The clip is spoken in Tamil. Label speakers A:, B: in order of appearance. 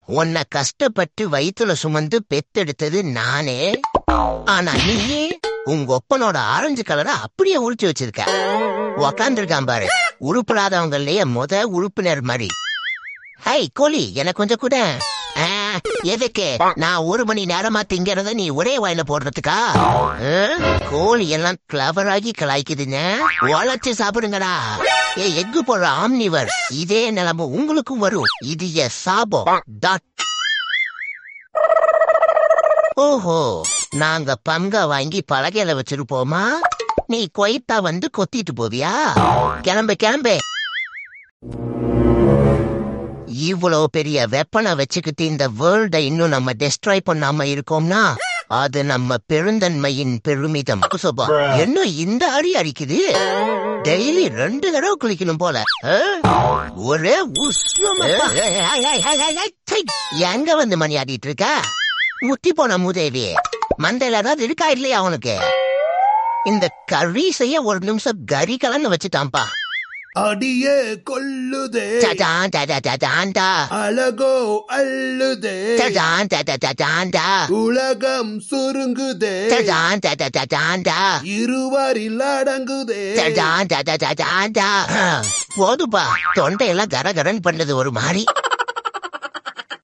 A: உன்னை கஷ்டப்பட்டு வயித்துல சுமந்து பெத்தெடுத்தது நானே ஆனா நீயே உங்க ஒப்பனோட ஆரஞ்சு கலரை அப்படியே உரிச்சு வச்சிருக்க உக்காந்துருக்கான் பாரு உருப்படாதவங்களையே முத உறுப்பினர் மாதிரி ஹை கோலி எனக்கு கொஞ்சம் கூட ஆ, எதுக்கு நான் ஒரு மணி நேரமா திங்கிறத நீ ஒரே வாயில போடுறதுக்கா ஆ? கோழி எல்லாம் கிளவர் ஆகி கலாய்க்குதுங்க உழைச்சு சாப்பிடுங்கடா ஏ எக்கு போடுற ஆம்னிவர் இதே நிலைமை உங்களுக்கும் வரும் இது எ சாபம் டாட் ஓஹோ நாங்க பங்க வாங்கி பலகையில வச்சிருப்போமா நீ கொய்த்தா வந்து கொத்திட்டு போவியா கிளம்பு கிளம்பு இவ்வளவு பெரிய வெப்பனை வச்சுக்கிட்டு இந்த வேர்ல்ட இன்னும் நம்ம டெஸ்ட்ராய் பண்ணாம இருக்கோம்னா அது நம்ம பெருந்தன்மையின் பெருமிதம் சுபா என்ன இந்த அடி அடிக்குது டெய்லி ரெண்டு தடவை குளிக்கணும் போல ஆ? ஒரே உஷ்ணமப்பா. சை, எங்க வந்து மணி ஆடிட்டு இருக்க முத்தி போன மூதேவி மண்டையில ஏதாவது இருக்கா இல்லையா அவனுக்கு இந்த கறி செய்ய ஒரு நிமிஷம் கறி கலந்து வச்சுட்டான்ப்பா
B: அடியே கொல்லுதே
A: சடான் டடா டடான்டா
B: அழகோ அள்ளுதே
A: சடான் டடா டடான்டா
B: உலகம் சுருங்குதே
A: சடான் டடா டடான்டா
B: இருவரில் அடங்குதே
A: சடான் டடா டடான்டா போதுப்பா தொண்டையெல்லாம் கரகரன் பண்ணது ஒரு மாதிரி